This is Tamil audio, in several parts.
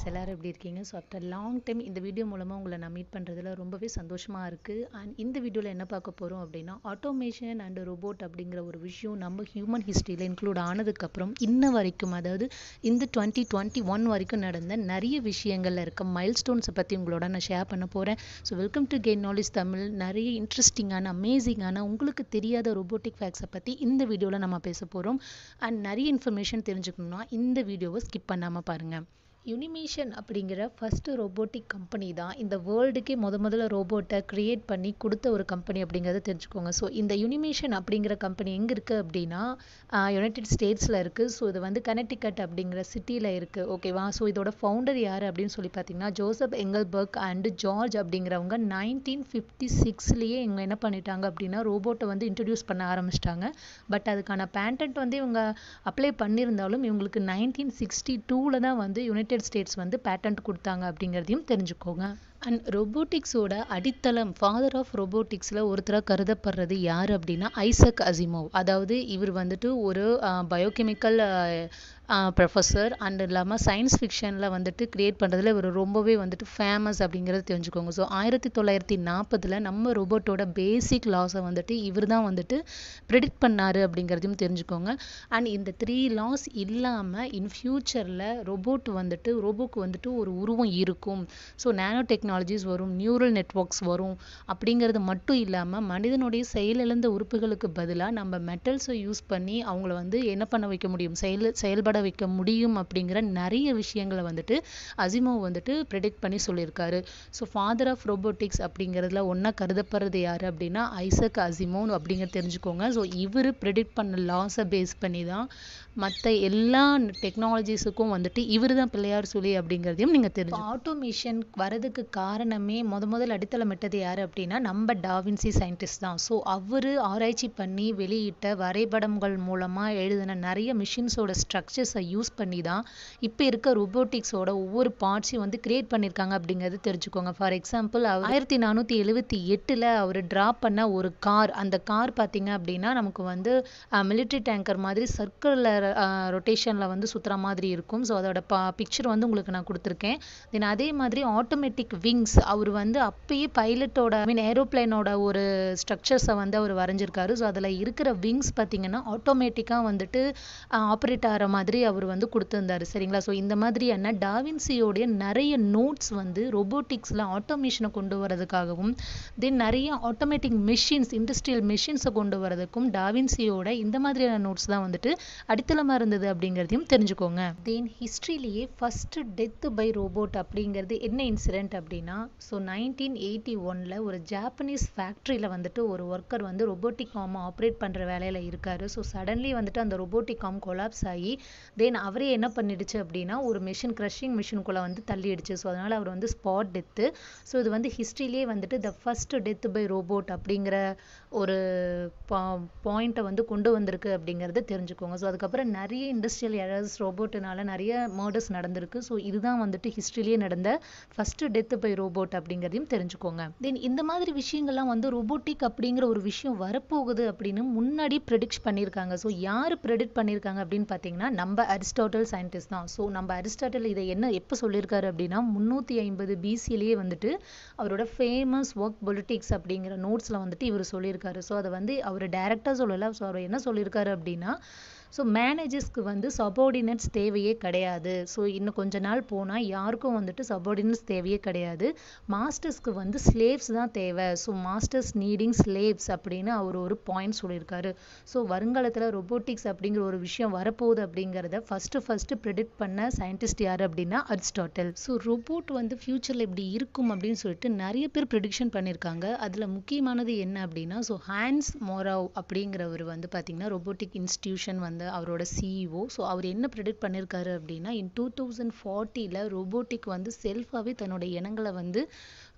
ஃப்ரெண்ட்ஸ் எல்லாரும் எப்படி இருக்கீங்க ஸோ ஆஃப்டர் லாங் டைம் இந்த வீடியோ மூலமாக உங்களை நான் மீட் பண்ணுறதுல ரொம்பவே சந்தோஷமாக இருக்குது அண்ட் இந்த வீடியோவில் என்ன பார்க்க போகிறோம் அப்படின்னா ஆட்டோமேஷன் அண்ட் ரோபோட் அப்படிங்கிற ஒரு விஷயம் நம்ம ஹியூமன் ஹிஸ்ட்ரியில் இன்க்ளூட் ஆனதுக்கப்புறம் இன்ன வரைக்கும் அதாவது இந்த டுவெண்ட்டி டுவெண்ட்டி ஒன் வரைக்கும் நடந்த நிறைய விஷயங்களில் இருக்க மைல் ஸ்டோன்ஸை பற்றி உங்களோட நான் ஷேர் பண்ண போகிறேன் so welcome to gain knowledge Tamil நிறைய இன்ட்ரெஸ்டிங்கான அமேசிங்கான உங்களுக்கு தெரியாத ரோபோட்டிக் ஃபேக்ட்ஸை பற்றி இந்த வீடியோவில் நம்ம பேச போகிறோம் அண்ட் நிறைய இன்ஃபர்மேஷன் தெரிஞ்சுக்கணும்னா இந்த வீடியோவை ஸ்கிப் பண்ணாமல் பாருங்கள் யுனிமேஷன் அப்படிங்கிற ஃபஸ்ட்டு ரோபோட்டிக் கம்பெனி தான் இந்த வேர்ல்டுக்கே முத முதல்ல ரோபோட்டை க்ரியேட் பண்ணி கொடுத்த ஒரு கம்பெனி அப்படிங்கிறத தெரிஞ்சுக்கோங்க ஸோ இந்த யுனிமேஷன் அப்படிங்கிற கம்பெனி எங்கே இருக்குது அப்படின்னா யுனைடெட் ஸ்டேட்ஸில் இருக்குது ஸோ இது வந்து கனெக்டிகட் அப்படிங்கிற சிட்டியில் இருக்குது ஓகேவா ஸோ இதோட ஃபவுண்டர் யார் அப்படின்னு சொல்லி பார்த்தீங்கன்னா ஜோசப் எங்கல்பர்க் அண்டு ஜார்ஜ் அப்படிங்கிறவங்க நைன்டீன் ஃபிஃப்டி சிக்ஸ்லேயே இவங்க என்ன பண்ணிட்டாங்க அப்படின்னா ரோபோட்டை வந்து இன்ட்ரடியூஸ் பண்ண ஆரம்பிச்சிட்டாங்க பட் அதுக்கான பேட்டன்ட் வந்து இவங்க அப்ளை பண்ணியிருந்தாலும் இவங்களுக்கு நைன்டீன் சிக்ஸ்டி டூவில் தான் வந்து யுனைடெட் ஸ்டேட்ஸ் வந்து பேட்டன்ட் கொடுத்தாங்க அப்படிங்கிறதையும் தெரிஞ்சுக்கோங்க அண்ட் ரொபோட்டிக்ஸோட அடித்தளம் ஃபாதர் ஆஃப் ரொபோட்டிக்ஸில் ஒருத்தராக கருதப்படுறது யார் அப்படின்னா ஐசக் அசிமோவ் அதாவது இவர் வந்துட்டு ஒரு பயோகெமிக்கல் ப்ரொஃபஸர் அண்ட் இல்லாமல் சயின்ஸ் ஃபிக்ஷனில் வந்துட்டு க்ரியேட் பண்ணுறதுல இவர் ரொம்பவே வந்துட்டு ஃபேமஸ் அப்படிங்கிறத தெரிஞ்சுக்கோங்க ஸோ ஆயிரத்தி தொள்ளாயிரத்தி நாற்பதில் நம்ம ரோபோட்டோட பேசிக் லாஸை வந்துட்டு இவர் தான் வந்துட்டு ப்ரெடிக்ட் பண்ணார் அப்படிங்கிறதையும் தெரிஞ்சுக்கோங்க அண்ட் இந்த த்ரீ லாஸ் இல்லாமல் இன் ஃப்யூச்சரில் ரோபோட் வந்துட்டு ரோபோக்கு வந்துட்டு ஒரு உருவம் இருக்கும் ஸோ நேனோ டெக்னாலஜிஸ் வரும் நியூரல் நெட்ஒர்க்ஸ் வரும் அப்படிங்கிறது மட்டும் இல்லாமல் மனிதனுடைய செயலிழந்த உறுப்புகளுக்கு பதிலாக நம்ம மெட்டல்ஸை யூஸ் பண்ணி அவங்கள வந்து என்ன பண்ண வைக்க முடியும் செயல் செயல்பட வைக்க முடியும் அப்படிங்கிற நிறைய விஷயங்களை வந்துட்டு அசிமோ வந்துட்டு ப்ரெடிக்ட் பண்ணி சொல்லியிருக்காரு ஸோ ஃபாதர் ஆஃப் ரோபோட்டிக்ஸ் அப்படிங்கிறதுல ஒன்றா கருதப்படுறது யார் அப்படின்னா ஐசக் அசிமோன் அப்படிங்கிறத தெரிஞ்சுக்கோங்க ஸோ இவர் ப்ரெடிக்ட் பண்ண லாஸை பேஸ் பண்ணி தான் மற்ற எல்லா டெக்னாலஜிஸுக்கும் வந்துட்டு இவர் தான் பிள்ளையார் சொல்லி அப்படிங்கிறதையும் நீங்கள் தெரிஞ்சு ஆட்டோமேஷன் வரதுக்கு காரணமே முத முதல் அடித்தளமிட்டது யார் அப்படின்னா நம்ம டாவின்சி சயின்டிஸ்ட் தான் ஸோ அவர் ஆராய்ச்சி பண்ணி வெளியிட்ட வரைபடங்கள் மூலமாக எழுதின நிறைய மிஷின்ஸோட ஸ்ட்ரக்சர்ஸை யூஸ் பண்ணி தான் இப்போ இருக்க ரொபோட்டிக்ஸோட ஒவ்வொரு பார்ட்ஸையும் வந்து கிரியேட் பண்ணியிருக்காங்க அப்படிங்கிறது தெரிஞ்சுக்கோங்க ஃபார் எக்ஸாம்பிள் ஆயிரத்தி நானூற்றி எழுபத்தி எட்டில் அவர் ட்ராப் பண்ண ஒரு கார் அந்த கார் பார்த்தீங்க அப்படின்னா நமக்கு வந்து மிலிட்ரி டேங்கர் மாதிரி சர்க்குலர் ரொட்டேஷனில் வந்து சுற்றுற மாதிரி இருக்கும் ஸோ அதோட பா பிக்சர் வந்து உங்களுக்கு நான் கொடுத்துருக்கேன் தென் அதே மாதிரி ஆட்டோமேட்டிக் விங்ஸ் அவர் வந்து அப்பயே பைலட்டோட ஐ மீன் ஏரோப்ளைனோட ஒரு ஸ்ட்ரக்சர்ஸை வந்து அவர் வரைஞ்சிருக்காரு ஸோ அதில் இருக்கிற விங்ஸ் பார்த்தீங்கன்னா ஆட்டோமேட்டிக்காக வந்துட்டு ஆப்ரேட் ஆகிற மாதிரி அவர் வந்து கொடுத்துருந்தாரு சரிங்களா ஸோ இந்த மாதிரியான டாவின்சியோடைய நிறைய நோட்ஸ் வந்து ரொபோட்டிக்ஸில் ஆட்டோமேஷனை கொண்டு வரதுக்காகவும் தென் நிறைய ஆட்டோமேட்டிக் மிஷின்ஸ் இண்டஸ்ட்ரியல் மிஷின்ஸை கொண்டு வரதுக்கும் டாவின்சியோட இந்த மாதிரியான நோட்ஸ் தான் வந்துட்டு அடித்தளமாக இருந்தது அப்படிங்கிறதையும் தெரிஞ்சுக்கோங்க தென் ஹிஸ்ட்ரியிலேயே ஃபஸ்ட்டு டெத்து பை ரோபோட் அப்படிங்கிறது என்ன இன்சிடென்ட் அப்படின்னா ஸோ நைன்டீன் எயிட்டி ஒனில் ஒரு ஜாப்பனீஸ் ஃபேக்ட்ரியில் வந்துட்டு ஒரு ஒர்க்கர் வந்து ரொபோட்டிக் காம் ஆப்ரேட் பண்ணுற வேலையில் இருக்காரு ஸோ சடன்லி வந்துட்டு அந்த ரொபோட்டிக் காம் கொலாப்ஸ் ஆகி தென் அவரே என்ன பண்ணிடுச்சு அப்படின்னா ஒரு மிஷின் க்ரஷிங் மிஷினுக்குள்ளே வந்து தள்ளிடுச்சு ஸோ அதனால் அவர் வந்து ஸ்பாட் டெத்து ஸோ இது வந்து ஹிஸ்ட்ரியிலே வந்துட்டு the first death by robot அப்படிங்கிற ஒரு பாயிண்ட்டை வந்து கொண்டு வந்திருக்கு அப்படிங்கிறத தெரிஞ்சுக்கோங்க ஸோ அதுக்கப்புறம் நிறைய இண்டஸ்ட்ரியல் எரர்ஸ் ரோபோட்டுனால நிறைய மர்டர்ஸ் நடந்திருக்கு ஸோ இதுதான் வந்துட்டு ஹிஸ்ட்ரியிலே நடந்த ஃபர்ஸ்ட் டெத் பை ரோபோட் அப்படிங்கிறதையும் தெரிஞ்சுக்கோங்க தென் இந்த மாதிரி விஷயங்கள்லாம் வந்து ரோபோட்டிக் அப்படிங்கிற ஒரு விஷயம் வரப்போகுது அப்படின்னு முன்னாடி ப்ரெடிக்ட் பண்ணியிருக்காங்க ஸோ யார் ப்ரெடிக்ட் பண்ணியிருக்காங்க அப்படின்னு பார்த்தீங்கன்னா நம்ம அரிஸ்டாட்டல் சயின்டிஸ்ட் தான் ஸோ நம்ம அரிஸ்டாட்டல் இதை என்ன எப்போ சொல்லியிருக்காரு அப்படின்னா முந்நூற்றி ஐம்பது பிசிலேயே வந்துட்டு அவரோட ஃபேமஸ் ஒர்க் பொலிட்டிக்ஸ் அப்படிங்கிற நோட்ஸில் வந்துட்டு இவர் சொல்லியிருக்காரு ஸோ அதை வந்து அவர் டைரக்டாக சொல்லலை ஸோ அவர் என்ன சொல்லியிருக்காரு அப்படின்னா ஸோ மேனேஜர்ஸ்க்கு வந்து சபார்டினேட்ஸ் தேவையே கிடையாது ஸோ இன்னும் கொஞ்ச நாள் போனால் யாருக்கும் வந்துட்டு சபார்டினேட்ஸ் தேவையே கிடையாது மாஸ்டர்ஸ்க்கு வந்து ஸ்லேவ்ஸ் தான் தேவை ஸோ மாஸ்டர்ஸ் நீடிங் ஸ்லேவ்ஸ் அப்படின்னு அவர் ஒரு பாயிண்ட் சொல்லியிருக்காரு ஸோ வருங்காலத்தில் ரொபோட்டிக்ஸ் அப்படிங்கிற ஒரு விஷயம் வரப்போகுது அப்படிங்கிறத ஃபஸ்ட்டு ஃபஸ்ட்டு ப்ரெடிக்ட் பண்ண சயின்டிஸ்ட் யார் அப்படின்னா அரிஸ்டாட்டல் ஸோ ரோபோட் வந்து ஃப்யூச்சரில் இப்படி இருக்கும் அப்படின்னு சொல்லிட்டு நிறைய பேர் ப்ரெடிக்ஷன் பண்ணியிருக்காங்க அதில் முக்கியமானது என்ன அப்படின்னா ஸோ ஹேண்ட்ஸ் மோராவ் அப்படிங்கிறவர் வந்து பார்த்திங்கன்னா ரொபோட்டிக் இன்ஸ்டியூஷன் வந்து அவரோட சிஇஓ ஸோ அவர் என்ன ப்ரெடிக்ட் பண்ணியிருக்காரு அப்படின்னா இன் டூ தௌசண்ட் ஃபார்ட்டியில் ரோபோட்டிக் வந்து செல்ஃபாகவே தன்னோட இனங்களை வந்து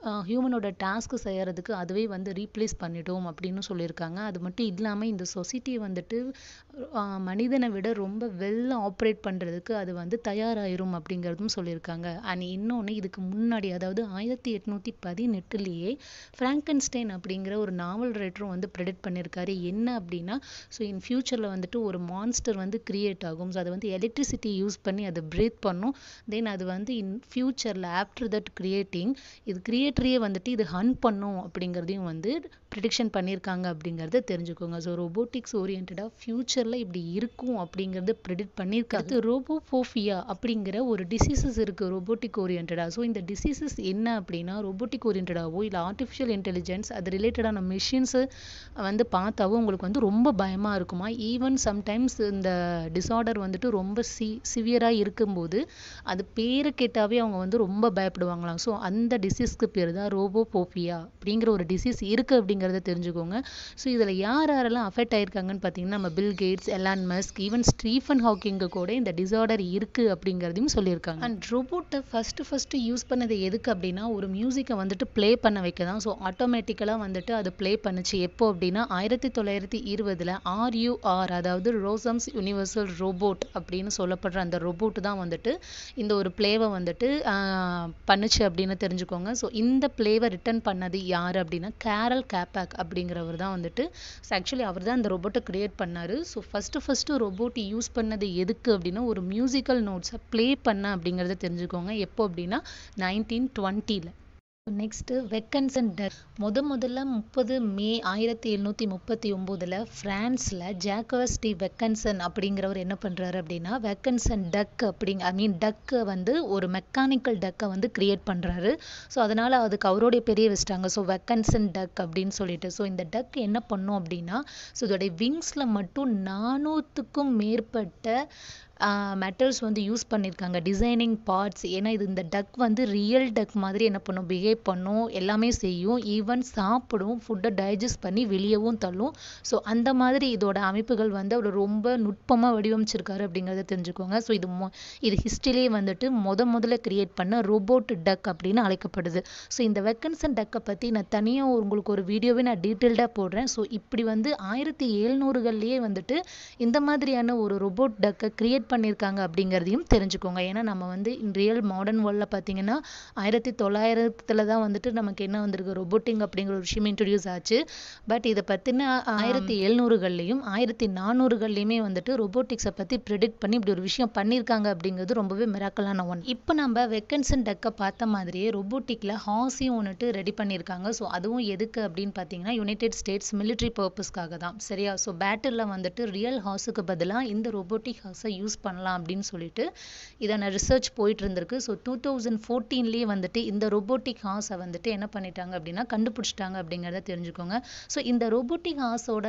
ஹியூமனோட டாஸ்க் செய்யறதுக்கு அதுவே வந்து ரீப்ளேஸ் பண்ணிடும் அப்படின்னு சொல்லியிருக்காங்க அது மட்டும் இல்லாமல் இந்த சொசைட்டியை வந்துட்டு ஆஹ் மனிதனை விட ரொம்ப வெல் ஆப்ரேட் பண்ணுறதுக்கு அது வந்து தயாராயிரும் அப்படிங்கிறதும் சொல்லியிருக்காங்க அண்ட் இன்னொன்று இதுக்கு முன்னாடி அதாவது ஆயிரத்தி எட்நூற்றி பதினெட்டுலேயே ஃப்ராங்கன்ஸ்டைன் அப்படிங்கிற ஒரு நாவல் ரைட்டரும் வந்து ப்ரெடிக்ட் பண்ணியிருக்காரு என்ன அப்படின்னா ஸோ இன் ஃபியூச்சரில் வந்துட்டு ஒரு மான்ஸ்டர் வந்து கிரியேட் ஆகும் ஸோ அது வந்து எலக்ட்ரிசிட்டி யூஸ் பண்ணி அதை பிரேத் பண்ணும் தென் அது வந்து இன் ஃபியூச்சரில் ஆஃப்டர் தட் கிரியேட்டிங் இது கிரியேட்டரையே வந்துட்டு இது ஹன் பண்ணும் அப்படிங்கிறதையும் வந்து ப்ரிடிக்ஷன் பண்ணியிருக்காங்க அப்படிங்கிறத தெரிஞ்சுக்கோங்க ஸோ ரோபோட்டிக்ஸ் ஓரியன்டாக ஃபியூச்சரில் இப்படி இருக்கும் அப்படிங்கிறத ப்ரிடிக்ட் பண்ணியிருக்காங்க ரோபோஃபோஃபியா அப்படிங்கிற ஒரு டிசீசஸ் இருக்குது ரோபோட்டிக் ஓரியன்டாக ஸோ இந்த டிசீசஸ் என்ன அப்படின்னா ரோபோட்டிக் ஓரியன்டாவோ இல்லை ஆர்டிஃபிஷியல் இன்டெலிஜென்ஸ் அது ரிலேட்டடான மிஷின்ஸு வந்து பார்த்தாவோ உங்களுக்கு வந்து ரொம்ப பயமாக இருக்குமா ஈவன் சம்டைம்ஸ் இந்த டிசார்டர் வந்துட்டு ரொம்ப சி சிவியராக இருக்கும்போது அது பேரை கேட்டாவே அவங்க வந்து ரொம்ப பயப்படுவாங்களாம் ஸோ அந்த டிசீஸ்க்கு பேர் தான் ரோபோபோபியா அப்படிங்கிற ஒரு டிசீஸ் இருக்குது அப்படிங்கிறத தெரிஞ்சுக்கோங்க ஸோ இதில் யார் யாரெல்லாம் அஃபெக்ட் ஆயிருக்காங்கன்னு பார்த்தீங்கன்னா நம்ம Bill Gates Elon Musk even Stephen ஹாக்கிங்கு கூட இந்த டிசார்டர் இருக்குது அப்படிங்கிறதையும் சொல்லியிருக்காங்க அண்ட் ரோபோட்டை ஃபஸ்ட்டு ஃபஸ்ட்டு யூஸ் பண்ணது எதுக்கு அப்படின்னா ஒரு மியூசிக்கை வந்துட்டு ப்ளே பண்ண வைக்க தான் ஸோ ஆட்டோமேட்டிக்கலாக வந்துட்டு அது ப்ளே பண்ணுச்சு எப்போ அப்படின்னா ஆயிரத்தி தொள்ளாயிரத்தி இருபதில் ஆர்யூஆர் அதாவது ரோசம்ஸ் யூனிவர்சல் ரோபோட் அப்படின்னு சொல்லப்படுற அந்த ரோபோட் தான் வந்துட்டு இந்த ஒரு பிளேவை வந்துட்டு ஆஹ், பண்ணுச்சு அப்படின்னு தெரிஞ்சுக்கோங்க ஸோ இந்த பிளேவை ரிட்டர்ன் பண்ணது யார் அப்படின்னா கேரல் கேப்பாக் அப்படிங்கிறவர் தான் வந்துட்டு ஆக்சுவலி அவர் தான் இந்த ரோபோட்டை கிரியேட் பண்ணாரு so first first robot use பண்ணது எதுக்கு அப்படின்னா ஒரு மியூசிக்கல் நோட்ஸை ப்ளே பண்ண அப்படிங்கிறத தெரிஞ்சுக்கோங்க எப்போ அப்படின்னா நைன்டீன் டுவெண்ட்டியில் நெக்ஸ்ட்டு வெக்கன்சன் டக் முத முதல்ல முப்பது மே ஆயிரத்தி எழுநூற்றி முப்பத்தி ஒம்போதில் ஃப்ரான்ஸில் ஜாக்கவஸ் டி வெக்கன்சன் அப்படிங்கிறவர் என்ன பண்ணுறாரு அப்படின்னா வெக்கன்சன் டக் அப்படிங்க ஐ மீன் டக்கை வந்து ஒரு மெக்கானிக்கல் டக்கை வந்து கிரியேட் பண்ணுறாரு ஸோ அதனால் அதுக்கு அவருடைய பெரிய வச்சிட்டாங்க ஸோ வெக்கன்சன் டக் அப்படின்னு சொல்லிட்டு ஸோ இந்த டக் என்ன பண்ணும் அப்படின்னா ஸோ இதோடைய விங்ஸில் மட்டும் நானூற்றுக்கும் மேற்பட்ட மெட்டல்ஸ் வந்து யூஸ் பண்ணியிருக்காங்க டிசைனிங் பார்ட்ஸ் ஏன்னா இது இந்த டக் வந்து ரியல் டக் மாதிரி என்ன பண்ணும் பிஹேவ் பண்ணும் எல்லாமே செய்யும் ஈவன் சாப்பிடும் ஃபுட்டை டைஜஸ்ட் பண்ணி வெளியவும் தள்ளும் ஸோ அந்த மாதிரி இதோட அமைப்புகள் வந்து அவர் ரொம்ப நுட்பமாக வடிவமைச்சிருக்காரு அப்படிங்கிறத தெரிஞ்சுக்கோங்க ஸோ இது மொ இது ஹிஸ்ட்ரியிலே வந்துட்டு முத முதல்ல கிரியேட் பண்ண ரோபோட் டக் அப்படின்னு அழைக்கப்படுது ஸோ இந்த வெக்கன்சன் டக்கை பற்றி நான் தனியாக உங்களுக்கு ஒரு வீடியோவே நான் டீட்டெயில்டாக போடுறேன் ஸோ இப்படி வந்து ஆயிரத்தி எழுநூறுகள்லேயே வந்துட்டு இந்த மாதிரியான ஒரு ரோபோட் டக்கை கிரியேட் பண்ணியிருக்காங்க அப்படிங்கிறதையும் தெரிஞ்சுக்கோங்க ஏன்னா நம்ம வந்து இன் ரியல் மாடர்ன் வேர்ல்டில் பார்த்தீங்கன்னா ஆயிரத்தி தொள்ளாயிரத்தில் தான் வந்துட்டு நமக்கு என்ன வந்திருக்கு ரோபோட்டிங் அப்படிங்கிற ஒரு விஷயம் இன்ட்ரடியூஸ் ஆச்சு பட் இதை பற்றின ஆயிரத்தி எழுநூறுகள்லையும் ஆயிரத்தி நானூறுகள்லையுமே வந்துட்டு ரோபோட்டிக்ஸை பற்றி ப்ரிடிக்ட் பண்ணி இப்படி ஒரு விஷயம் பண்ணியிருக்காங்க அப்படிங்கிறது ரொம்பவே மிராக்கலான ஒன் இப்போ நம்ம வெக்கன்சன் டக்கை பார்த்த மாதிரியே ரோபோட்டிக்கில் ஹாஸையும் வந்துட்டு ரெடி பண்ணியிருக்காங்க ஸோ அதுவும் எதுக்கு அப்படின்னு பார்த்தீங்கன்னா யுனைடெட் ஸ்டேட்ஸ் military பர்பஸ்க்காக தான் சரியா ஸோ பேட்டில் வந்துட்டு ரியல் ஹாஸுக்கு பதிலாக இந்த ரோபோட்டிக் ஹாஸை யூஸ் பண்ணலாம் அப்படின்னு சொல்லிட்டு இதான ரிசர்ச் போயிட்டு இருந்திருக்கு ஸோ டூ தௌசண்ட் ஃபோர்டீன்லேயே வந்துட்டு இந்த ரோபோட்டிக் ஹாஸை வந்துட்டு என்ன பண்ணிட்டாங்க அப்படின்னா கண்டுபிடிச்சிட்டாங்க அப்படிங்கிறத தெரிஞ்சுக்கோங்க ஸோ இந்த ரோபோட்டிக் ஹாஸோட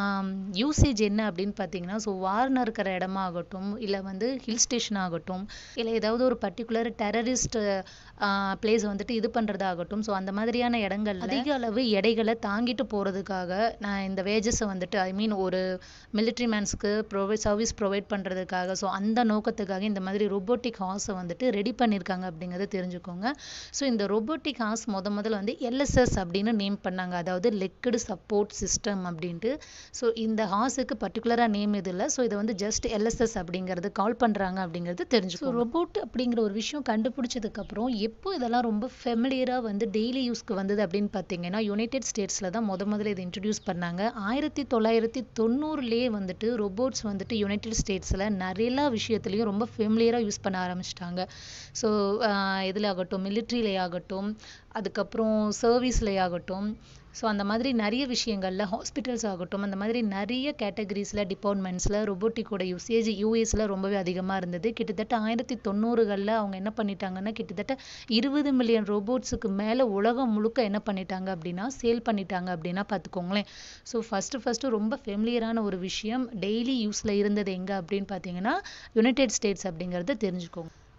யூசேஜ் என்ன அப்படின்னு பார்த்தீங்கன்னா ஸோ வார்னர் இருக்கிற இடமா ஆகட்டும் இல்லை வந்து ஹில் ஸ்டேஷன் ஆகட்டும் இல்லை ஏதாவது ஒரு பர்டிகுலர் டெரரிஸ்ட் பிளேஸ் வந்துட்டு இது பண்ணுறதாகட்டும் ஸோ அந்த மாதிரியான இடங்கள்ல அதிக அளவு எடைகளை தாங்கிட்டு போகிறதுக்காக நான் இந்த வேஜஸை வந்துட்டு ஐ மீன் ஒரு மிலிட்ரி மேன்ஸ்க்கு ப்ரொவைட் சர்வீஸ் ப்ரொவைட் பண்ணுறதுக்காக ஸோ அந்த நோக்கத்துக்காக இந்த மாதிரி ரோபோட்டிக் ஹாஸை வந்துட்டு ரெடி பண்ணியிருக்காங்க அப்படிங்கிறத தெரிஞ்சுக்கோங்க ஸோ இந்த ரோபோட்டிக் ஹாஸ் முத முதல்ல வந்து எல்எஸ்எஸ் அப்படின்னு நேம் பண்ணாங்க அதாவது லெக்குடு சப்போர்ட் சிஸ்டம் அப்படின்ட்டு ஸோ இந்த ஹாஸுக்கு பர்டிகுலராக நேம் இது இல்லை ஸோ இதை வந்து ஜஸ்ட் எல்எஸ்எஸ் அப்படிங்கிறது கால் பண்ணுறாங்க அப்படிங்கிறது தெரிஞ்சுக்கோ ரோபோட் அப்படிங்கிற ஒரு விஷயம் கண்டுபிடிச்சதுக்கப்புறம் எப்போ இதெல்லாம் ரொம்ப ஃபெமிலியராக வந்து டெய்லி யூஸ்க்கு வந்தது அப்படின்னு பார்த்தீங்கன்னா யுனைடெட் ஸ்டேட்ஸில் தான் முத முதல்ல இதை இன்ட்ரடியூஸ் பண்ணாங்க ஆயிரத்தி தொள்ளாயிரத்தி தொண்ணூறுலேயே வந்துட்டு ரோபோட்ஸ் வந்துட்டு யுனைடெட் ஸ்டேட்ஸில் நிறைய விஷயத்துலையும் ரொம்ப ஃபெமிலியராக யூஸ் பண்ண ஆரம்பிச்சிட்டாங்க ஸோ இதில் ஆகட்டும் மிலிட்ரியிலே ஆகட்டும் அதுக்கப்புறம் சர்வீஸ்லே ஆகட்டும் ஸோ அந்த மாதிரி நிறைய விஷயங்கள்ல ஹாஸ்பிட்டல்ஸ் ஆகட்டும் அந்த மாதிரி நிறைய கேட்டகரிஸில் டிபார்ட்மெண்ட்ஸில் ரொபோட்டிக்கோட யூசேஜ் யூஎஸில் ரொம்பவே அதிகமாக இருந்தது கிட்டத்தட்ட ஆயிரத்தி தொண்ணூறுகளில் அவங்க என்ன பண்ணிட்டாங்கன்னா கிட்டத்தட்ட இருபது மில்லியன் ரோபோட்ஸுக்கு மேலே உலகம் முழுக்க என்ன பண்ணிட்டாங்க அப்படின்னா சேல் பண்ணிட்டாங்க அப்படின்னா பார்த்துக்கோங்களேன் ஸோ ஃபஸ்ட்டு ஃபஸ்ட்டு ரொம்ப ஃபெமிலியரான ஒரு விஷயம் டெய்லி யூஸில் இருந்தது எங்கே அப்படின்னு பார்த்தீங்கன்னா யுனைடெட் ஸ்டேட்ஸ் அப்படிங்கிறத தெரிஞ்சுக்கோங்க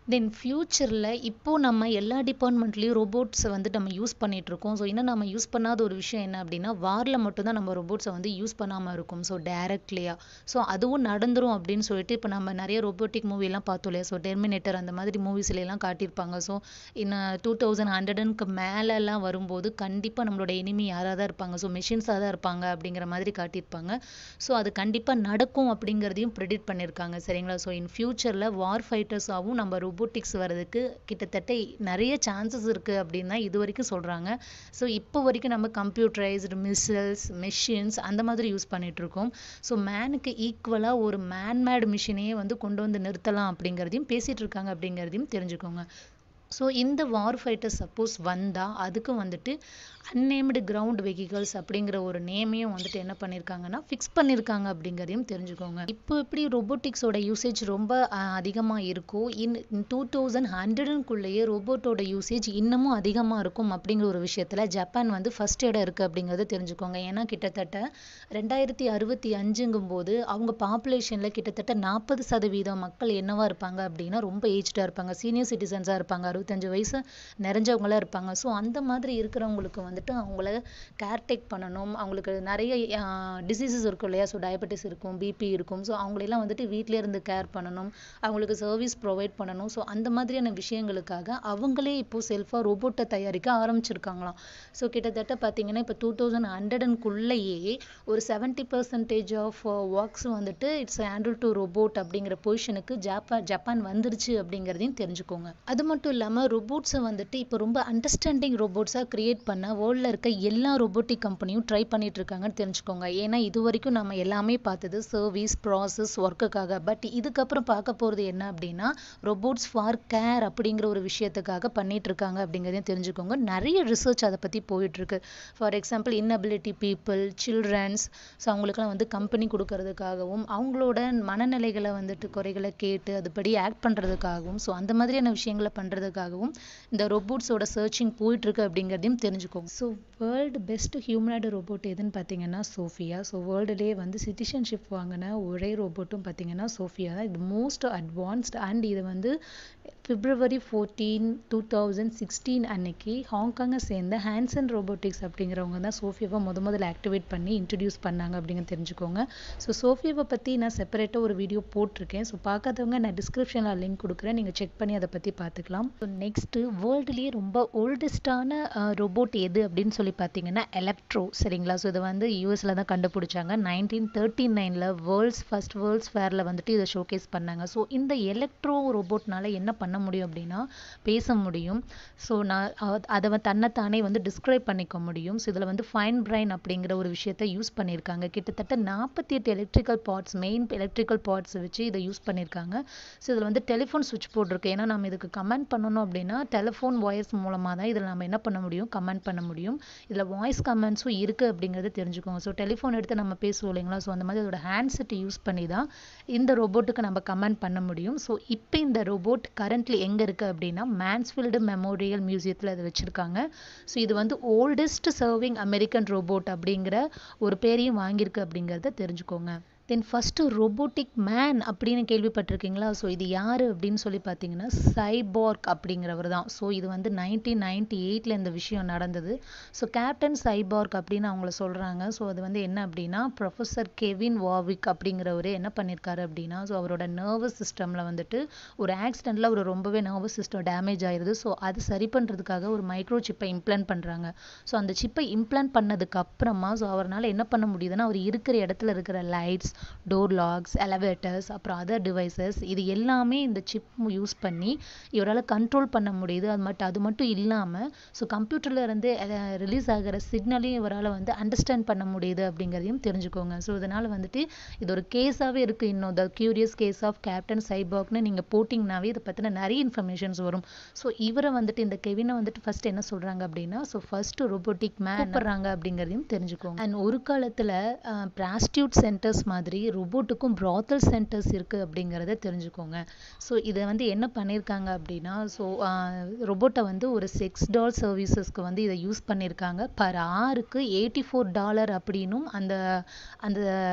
தென் ஃப்யூச்சரில் இப்போ நம்ம எல்லா டிபார்ட்மெண்ட்லேயும் ரோபோட்ஸை வந்து நம்ம யூஸ் பண்ணிட்டு இருக்கோம் ஸோ இன்னும் நம்ம யூஸ் பண்ணாத ஒரு விஷயம் என்ன அப்படின்னா வாரில் மட்டும்தான் நம்ம ரோபோட்ஸை வந்து யூஸ் பண்ணாமல் இருக்கும் ஸோ டேரக்ட்லியாக ஸோ அதுவும் நடந்துரும் அப்படின்னு சொல்லிட்டு இப்போ நம்ம நிறைய ரோபோட்டிக் மூவிலாம் பார்த்தோம் இல்லையா ஸோ டெர்மினேட்டர் அந்த மாதிரி மூவிஸ்ல எல்லாம் காட்டியிருப்பாங்க ஸோ இன்னும் டூ தௌசண்ட் ஹண்ட்ரடுக்கு மேலெல்லாம் வரும்போது கண்டிப்பாக நம்மளோட எனிமி யாராக தான் இருப்பாங்க ஸோ மிஷின்ஸாக தான் இருப்பாங்க அப்படிங்கிற மாதிரி காட்டியிருப்பாங்க ஸோ அது கண்டிப்பாக நடக்கும் அப்படிங்கிறதையும் ப்ரெடிக்ட் பண்ணியிருக்காங்க சரிங்களா ஸோ இன் ஃபியூச்சரில் வார் ஃபைட்டர்ஸாகவும் நம்ம ரோபோட்டிக்ஸ் வர்றதுக்கு கிட்டத்தட்ட நிறைய சான்சஸ் இருக்குது அப்படின்னு தான் இது வரைக்கும் சொல்கிறாங்க ஸோ இப்போ வரைக்கும் நம்ம கம்ப்யூட்டரைஸ்டு மிசைல்ஸ் மெஷின்ஸ் அந்த மாதிரி யூஸ் பண்ணிட்டு இருக்கோம் ஸோ மேனுக்கு ஈக்குவலாக ஒரு மேன்மேட் மிஷினையே வந்து கொண்டு வந்து நிறுத்தலாம் அப்படிங்கிறதையும் பேசிகிட்டு இருக்காங்க அப்படிங்கிறதையும் தெரிஞ்சுக்கோங்க ஸோ இந்த வார் ஃபைட்டர் சப்போஸ் வந்தால் அதுக்கு வந்துட்டு அன்னேம்டு கிரவுண்ட் வெஹிக்கல்ஸ் அப்படிங்கிற ஒரு நேமையும் வந்துட்டு என்ன பண்ணியிருக்காங்கன்னா ஃபிக்ஸ் பண்ணியிருக்காங்க அப்படிங்கிறதையும் தெரிஞ்சுக்கோங்க இப்போ எப்படி ரொபோட்டிக்ஸோட யூசேஜ் ரொம்ப அதிகமாக இருக்கோ இன் டூ தௌசண்ட் ஹண்ட்ரடுக்குள்ளேயே ரோபோட்டோட யூசேஜ் இன்னமும் அதிகமாக இருக்கும் அப்படிங்கிற ஒரு விஷயத்தில் ஜப்பான் வந்து ஃபர்ஸ்ட் இடம் இருக்குது அப்படிங்கிறத தெரிஞ்சுக்கோங்க ஏன்னா கிட்டத்தட்ட ரெண்டாயிரத்தி அறுபத்தி அஞ்சுங்கும் போது அவங்க பாப்புலேஷனில் கிட்டத்தட்ட நாற்பது சதவீதம் மக்கள் என்னவா இருப்பாங்க அப்படின்னா ரொம்ப ஏஜ்டாக இருப்பாங்க சீனியர் சிட்டிசன்ஸாக இருப்பாங்க அறுபத்தஞ்சு வயசு நிறைஞ்சவங்களாம் இருப்பாங்க ஸோ அந்த மாதிரி இருக்கிறவங்களுக்கு வந்துட்டு அவங்கள கேர்டேக் பண்ணணும் அவங்களுக்கு நிறைய டிசீசஸ் இருக்கும் இல்லையா ஸோ டயபெட்டிஸ் இருக்கும் பிபி இருக்கும் ஸோ அவங்களெல்லாம் வந்துட்டு வீட்டிலே இருந்து கேர் பண்ணணும் அவங்களுக்கு சர்வீஸ் ப்ரொவைட் பண்ணணும் ஸோ அந்த மாதிரியான விஷயங்களுக்காக அவங்களே இப்போ செல்ஃபாக ரோபோட்டை தயாரிக்க ஆரம்பிச்சிருக்காங்களாம் ஸோ கிட்டத்தட்ட பார்த்தீங்கன்னா இப்போ டூ தௌசண்ட் ஹண்ட்ரடுக்குள்ளேயே ஒரு செவன்ட்டி பர்சன்டேஜ் ஆஃப் ஒர்க்ஸ் வந்துட்டு இட்ஸ் ஹேண்டில் டு ரோபோட் அப்படிங்கிற பொசிஷனுக்கு ஜப்பான் ஜப்பான் வந்துருச்சு அப்படிங்கிறதையும் தெரிஞ்சுக்கோங்க அது மட்டும் இல்லாமல் ரோபோட்ஸை வந்துட்டு இப்போ ரொம்ப அண்டர்ஸ்டாண்டிங் ரோபோட்ஸாக கிரியேட் பண்ண வேர்ல்டில் இருக்க எல்லா ரோபோட்டிக் கம்பெனியும் ட்ரை பண்ணிட்டு இருக்காங்கன்னு தெரிஞ்சுக்கோங்க ஏன்னா இது வரைக்கும் நம்ம எல்லாமே பார்த்தது சர்வீஸ் ப்ராசஸ் ஒர்க்குக்காக பட் இதுக்கப்புறம் பார்க்க போகிறது என்ன அப்படின்னா ரோபோட்ஸ் ஃபார் கேர் அப்படிங்கிற ஒரு விஷயத்துக்காக பண்ணிட்டு இருக்காங்க அப்படிங்கிறதையும் தெரிஞ்சுக்கோங்க நிறைய ரிசர்ச் அதை பற்றி போயிட்டு இருக்கு for example inability people childrens so அவங்களுக்குலாம் வந்து கம்பெனி கொடுக்கறதுக்காகவும் அவங்களோட மனநிலைகளை வந்துட்டு குறைகளை கேட்டு அதுபடி ஆக்ட் பண்ணுறதுக்காகவும் ஸோ அந்த மாதிரியான விஷயங்களை பண்ணுறதுக்காகவும் இந்த ரோபோட்ஸோட சர்ச்சிங் போயிட்டு இருக்கு அப்படிங்கிறதையும் தெரிஞ்சுக்கோங்க so world best humanoid robot எதுன்னு பார்த்தீங்கன்னா சோஃபியா ஸோ வேர்ல்டுலேயே வந்து சிட்டிசன்ஷிப் வாங்கின ஒரே ரோபோட்டும் பார்த்தீங்கன்னா சோஃபியா தான் இது மோஸ்ட் அட்வான்ஸ்ட் அண்ட் இது வந்து February fourteen two thousand sixteen அன்னைக்கு ஹாங்காங்கை சேர்ந்த ஹேன்சன் ரோபோட்டிக்ஸ் அப்படிங்கிறவங்க தான் சோஃபியாவை முத முதல்ல ஆக்டிவேட் பண்ணி இன்ட்ரடியூஸ் பண்ணாங்க அப்படிங்க தெரிஞ்சுக்கோங்க ஸோ சோஃபியாவை பற்றி நான் செப்பரேட்டாக ஒரு வீடியோ போட்டிருக்கேன் ஸோ பார்க்காதவங்க நான் டிஸ்கிரிப்ஷனில் லிங்க் கொடுக்குறேன் நீங்கள் செக் பண்ணி அதை பற்றி பார்த்துக்கலாம் ஸோ நெக்ஸ்ட்டு வேர்ல்டுலேயே ரொம்ப ஓல்டஸ்டான ரோபோட் எது அப்படின்னு சொல்லி பார்த்தீங்கன்னா எலக்ட்ரோ சரிங்களா ஸோ இதை வந்து யூஎஸில் தான் கண்டுபிடிச்சாங்க நைன்டீன் தேர்ட்டி நைனில் வேர்ல்ட்ஸ் ஃபர்ஸ்ட் வேர்ல்ட்ஸ் ஃபேரில் வந்துட்டு இதை ஷோகேஸ் பண்ணாங்க ஸோ இந்த எலக்ட்ரோ ரோபோட்னால என்ன பண்ண முடியும் அப்படின்னா பேச முடியும் ஸோ நான் அதை தன்னைத்தானே வந்து டிஸ்கிரைப் பண்ணிக்க முடியும் ஸோ இதில் வந்து ஃபைன் பிரைன் அப்படிங்கிற ஒரு விஷயத்த யூஸ் பண்ணியிருக்காங்க கிட்டத்தட்ட நாற்பத்தி எட்டு electrical parts main electrical parts வச்சு இதை யூஸ் பண்ணியிருக்காங்க ஸோ இதில் வந்து டெலிஃபோன் சுவிட்ச் போர்ட் இருக்கு ஏன்னா நம்ம இதுக்கு கமெண்ட் பண்ணணும் அப்படின்னா டெலிஃபோன் வாய்ஸ் மூலமாக தான் இதில் நம்ம என்ன பண்ண முடியும் கமெண்ட் பண்ண முடியும் இதில் வாய்ஸ் கமெண்ட்ஸும் இருக்குது அப்படிங்கிறத தெரிஞ்சுக்கோங்க ஸோ டெலிஃபோன் எடுத்து நம்ம பேசுவோம் இல்லைங்களா ஸோ அந்த மாதிரி அதோட ஹேண்ட்செட் யூஸ் பண்ணி தான் இந்த ரோபோட்டுக்கு நம்ம கமெண்ட் பண்ண முடியும் ஸோ இப்போ இந்த ரோபோட் கரண்ட்லி எங்கே இருக்குது அப்படின்னா மேன்ஸ்ஃபீல்டு மெமோரியல் மியூசியத்தில் அதை வச்சுருக்காங்க ஸோ இது வந்து ஓல்டஸ்ட் சர்விங் அமெரிக்கன் ரோபோட் அப்படிங்கிற ஒரு பேரையும் வாங்கியிருக்கு அப்படிங்கிறத தெரிஞ்சுக்கோங்க தென் ஃபஸ்ட்டு ரொபோட்டிக் மேன் அப்படின்னு கேள்விப்பட்டிருக்கீங்களா ஸோ இது யார் அப்படின்னு சொல்லி பார்த்தீங்கன்னா சைபார்க் அப்படிங்கிறவர் தான் ஸோ இது வந்து நைன்டீன் நைன்டி எயிட்டில் இந்த விஷயம் நடந்தது ஸோ கேப்டன் சைபார்க் அப்படின்னு அவங்கள சொல்கிறாங்க ஸோ அது வந்து என்ன அப்படின்னா ப்ரொஃபஸர் கெவின் வாவிக் அப்படிங்கிறவர் என்ன பண்ணியிருக்காரு அப்படின்னா ஸோ அவரோட நர்வஸ் சிஸ்டமில் வந்துட்டு ஒரு ஆக்சிடெண்ட்டில் அவர் ரொம்பவே நர்வஸ் சிஸ்டம் டேமேஜ் ஆயிடுது ஸோ அது சரி பண்ணுறதுக்காக ஒரு மைக்ரோ சிப்பை இம்ப்ளான்ட் பண்ணுறாங்க ஸோ அந்த சிப்பை இம்ப்ளான்ட் பண்ணதுக்கு அப்புறமா ஸோ அவரால் என்ன பண்ண முடியுதுன்னா அவர் இருக்கிற இடத்துல இருக்கிற லைட்ஸ் டோர் லாக்ஸ் எலவேட்டர்ஸ் அப்புறம் அதர் டிவைசஸ் இது எல்லாமே இந்த சிப் யூஸ் பண்ணி இவரால் கண்ட்ரோல் பண்ண முடியுது அது மட்டும் அது மட்டும் இல்லாமல் ஸோ கம்ப்யூட்டரில் இருந்து ரிலீஸ் ஆகிற சிக்னலையும் இவரால் வந்து அண்டர்ஸ்டாண்ட் பண்ண முடியுது அப்படிங்கிறதையும் தெரிஞ்சுக்கோங்க ஸோ இதனால் வந்துட்டு இது ஒரு கேஸாகவே இருக்குது இன்னும் the curious case of captain சைபாக்னு நீங்கள் போட்டிங்கனாவே இதை பற்றின நிறைய இன்ஃபர்மேஷன்ஸ் வரும் ஸோ இவரை வந்துட்டு இந்த கெவினை வந்துட்டு ஃபர்ஸ்ட் என்ன சொல்கிறாங்க அப்படின்னா ஸோ ஃபர்ஸ்ட் ரொபோட்டிக் மேன் கூப்பிட்றாங்க அப்படிங்கிறதையும் தெரிஞ்சுக்கோங்க அண்ட் ஒரு காலத்தில் ப்ராஸ்டியூட் சென்டர்ஸ் மாதிரி ரொபோட்டுக்கும் ப்ராத்தல் சென்டர்ஸ் இருக்குது அப்படிங்கிறத தெரிஞ்சுக்கோங்க ஸோ இதை வந்து என்ன பண்ணியிருக்காங்க அப்படின்னா ஸோ ரொபோட்டை வந்து ஒரு செக்ஸ் டால் சர்வீசஸ்க்கு வந்து இதை யூஸ் பண்ணியிருக்காங்க பர் ஆருக்கு எயிட்டி ஃபோர் டாலர் அப்படின்னும் அந்த அந்த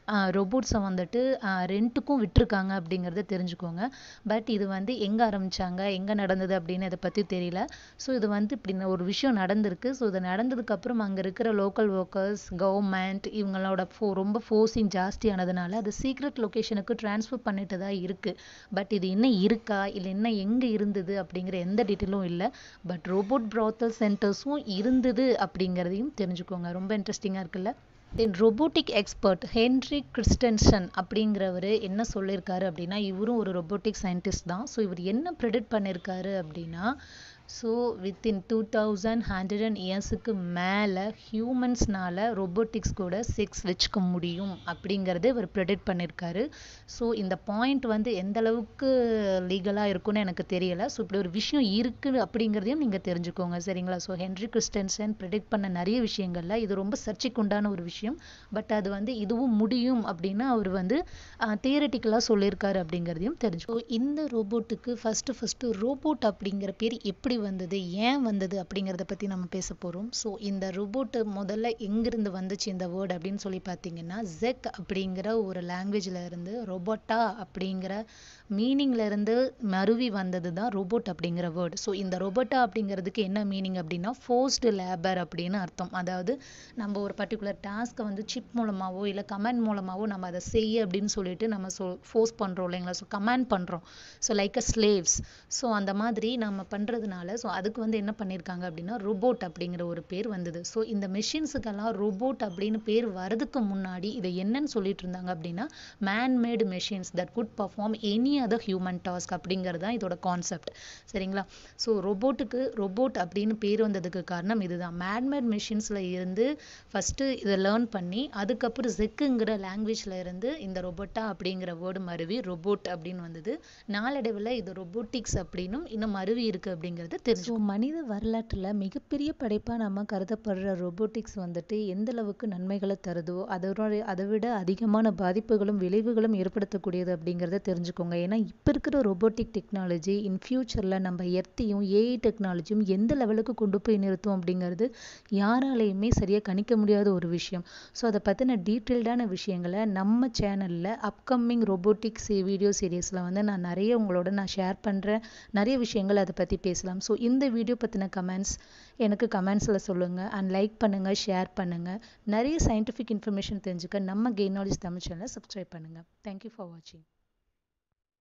ரொபோட்ஸை வந்துட்டு ரெண்ட்டுக்கும் விட்டிருக்காங்க அப்படிங்கிறத தெரிஞ்சுக்கோங்க பட் இது வந்து எங்கே ஆரம்பிச்சாங்க எங்கே நடந்தது அப்படின்னு இதை பற்றி தெரியல ஸோ இது வந்து இப்படி ஒரு விஷயம் நடந்திருக்கு ஸோ இது நடந்ததுக்கப்புறம் அங்கே இருக்கிற லோக்கல் ஒர்க்கர்ஸ் கவர்மெண்ட் இவங்களோட ஃபோ ரொம்ப ஃபோர்ஸிங் ஜாஸ்தியானதுனால அது சீக்ரெட் லொக்கேஷனுக்கு ட்ரான்ஸ்ஃபர் பண்ணிட்டு தான் இருக்குது பட் இது இன்னும் இருக்கா இல்லை இன்னும் எங்கே இருந்தது அப்படிங்கிற எந்த டீட்டெயிலும் இல்லை பட் ரோபோட் ப்ராத்தல் சென்டர்ஸும் இருந்தது அப்படிங்கிறதையும் தெரிஞ்சுக்கோங்க ரொம்ப இன்ட்ரெஸ்டிங்காக இருக்குல்ல then robotic expert Henry Christensen அப்படிங்கிறவர் என்ன சொல்லியிருக்காரு அப்படின்னா இவரும் ஒரு ரொபோட்டிக் சயின்டிஸ்ட் தான் ஸோ இவர் என்ன ப்ரெடிக்ட் பண்ணியிருக்காரு அப்படின்னா so within two thousand hundred and இயர்ஸுக்கு மேலே ஹியூமன்ஸ்னால ரொபோட்டிக்ஸ் கூட செக்ஸ் வச்சுக்க முடியும் அப்படிங்கிறத இவர் ப்ரெடிக்ட் பண்ணியிருக்காரு ஸோ இந்த பாயிண்ட் வந்து எந்த அளவுக்கு லீகலாக இருக்குன்னு எனக்கு தெரியலை ஸோ இப்படி ஒரு விஷயம் இருக்குது அப்படிங்கிறதையும் நீங்கள் தெரிஞ்சுக்கோங்க சரிங்களா ஸோ ஹென்ரி கிறிஸ்டன்சன் ப்ரெடிக்ட் பண்ண நிறைய விஷயங்கள்ல இது ரொம்ப சர்ச்சைக்குண்டான ஒரு விஷயம் பட் அது வந்து இதுவும் முடியும் அப்படின்னு அவர் வந்து தியரட்டிக்கலாக சொல்லியிருக்காரு அப்படிங்கிறதையும் தெரிஞ்சு இந்த ரோபோட்டுக்கு ஃபஸ்ட்டு ஃபஸ்ட்டு ரோபோட் அப்படிங்கிற பேர் எப்படி வந்தது ஏன் வந்தது அப்படிங்கிறத பற்றி நம்ம பேச போகிறோம் ஸோ இந்த ரோபோட்டு முதல்ல எங்கிருந்து வந்துச்சு இந்த வேர்டு அப்படின்னு சொல்லி பார்த்தீங்கன்னா ஜெக் அப்படிங்கிற ஒரு லாங்குவேஜில் இருந்து ரொபோட்டா அப்படிங்கிற மீனிங்ல இருந்து மருவி வந்தது தான் ரோபோட் அப்படிங்கிற வேர்டு ஸோ இந்த ரொபோட்டா அப்படிங்கிறதுக்கு என்ன மீனிங் அப்படின்னா ஃபோர்ஸ்டு லேபர் அப்படின்னு அர்த்தம் அதாவது நம்ம ஒரு பர்டிகுலர் டாஸ்க்கை வந்து சிப் மூலமாவோ இல்லை கமெண்ட் மூலமாவோ நம்ம அதை செய்ய அப்படின்னு சொல்லிட்டு நம்ம சொ ஃபோர்ஸ் பண்ணுறோம் இல்லைங்களா ஸோ கமெண்ட் பண்ணுறோம் so like a slaves so அந்த மாதிரி நம்ம பண்ணுறதுனால ஸோ அதுக்கு வந்து என்ன பண்ணியிருக்காங்க அப்படின்னா ரோபோட் அப்படிங்கிற ஒரு பேர் வந்தது ஸோ இந்த மெஷின்ஸுக்கெல்லாம் ரோபோட் அப்படின்னு பேர் வரதுக்கு முன்னாடி இதை என்னன்னு சொல்லிட்டு இருந்தாங்க அப்படின்னா manmade machines that good perform any other human task அப்படிங்கிறது தான் இதோட கான்செப்ட் சரிங்களா ஸோ ரோபோட்டுக்கு ரோபோட் அப்படின்னு பேர் வந்ததுக்கு காரணம் இதுதான் மேன்மேட் மெஷின்ஸில் இருந்து ஃபஸ்ட்டு இதை லேர்ன் பண்ணி அதுக்கப்புறம் ஜெக்குங்கிற லாங்குவேஜில் இருந்து இந்த ரொபோட்டா அப்படிங்கிற வேர்டு மருவி ரொபோட் அப்படின்னு வந்தது நாளடைவில் இது ரொபோட்டிக்ஸ் அப்படின்னும் இன்னும் மருவி இருக்கு அப்படிங்கிறது தெரிஞ்சு மனித வரலாற்றில் மிகப்பெரிய படைப்பாக நம்ம கருதப்படுற ரொபோட்டிக்ஸ் வந்துட்டு எந்த அளவுக்கு நன்மைகளை தருதோ அதோட அதை விட அதிகமான பாதிப்புகளும் விளைவுகளும் ஏற்படுத்தக்கூடியது அப்படிங்கிறத தெரிஞ்சுக்கோங்க ஏன்னா இப்போ இருக்கிற ரொபோட்டிக் டெக்னாலஜி இன் ஃபியூச்சரில் நம்ம எர்த்தையும் ஏஐ டெக்னாலஜியும் எந்த லெவலுக்கு கொண்டு போய் நிறுத்தும் அப்படிங்கிறது யாராலையுமே சரியாக கணிக்க முடியாத ஒரு விஷயம் ஸோ அதை பற்றின டீட்டெயில்டான விஷயங்களை நம்ம சேனலில் அப்கமிங் ரொபோட்டிக்ஸ் வீடியோ சீரீஸில் வந்து நான் நிறைய உங்களோட நான் ஷேர் பண்ணுறேன் நிறைய விஷயங்கள் அதை பற்றி பேசலாம் ஸோ இந்த வீடியோ பற்றின கமெண்ட்ஸ் எனக்கு கமெண்ட்ஸில் சொல்லுங்கள் அண்ட் லைக் பண்ணுங்கள் ஷேர் பண்ணுங்கள் நிறைய சயின்டிஃபிக் இன்ஃபர்மேஷன் தெரிஞ்சுக்க நம்ம கெயின் நாலேஜ் தமிழ் சேனலை சப்ஸ்கிரைப் பண்ணுங்கள் தேங்க்யூ ஃபார் வாட்சிங்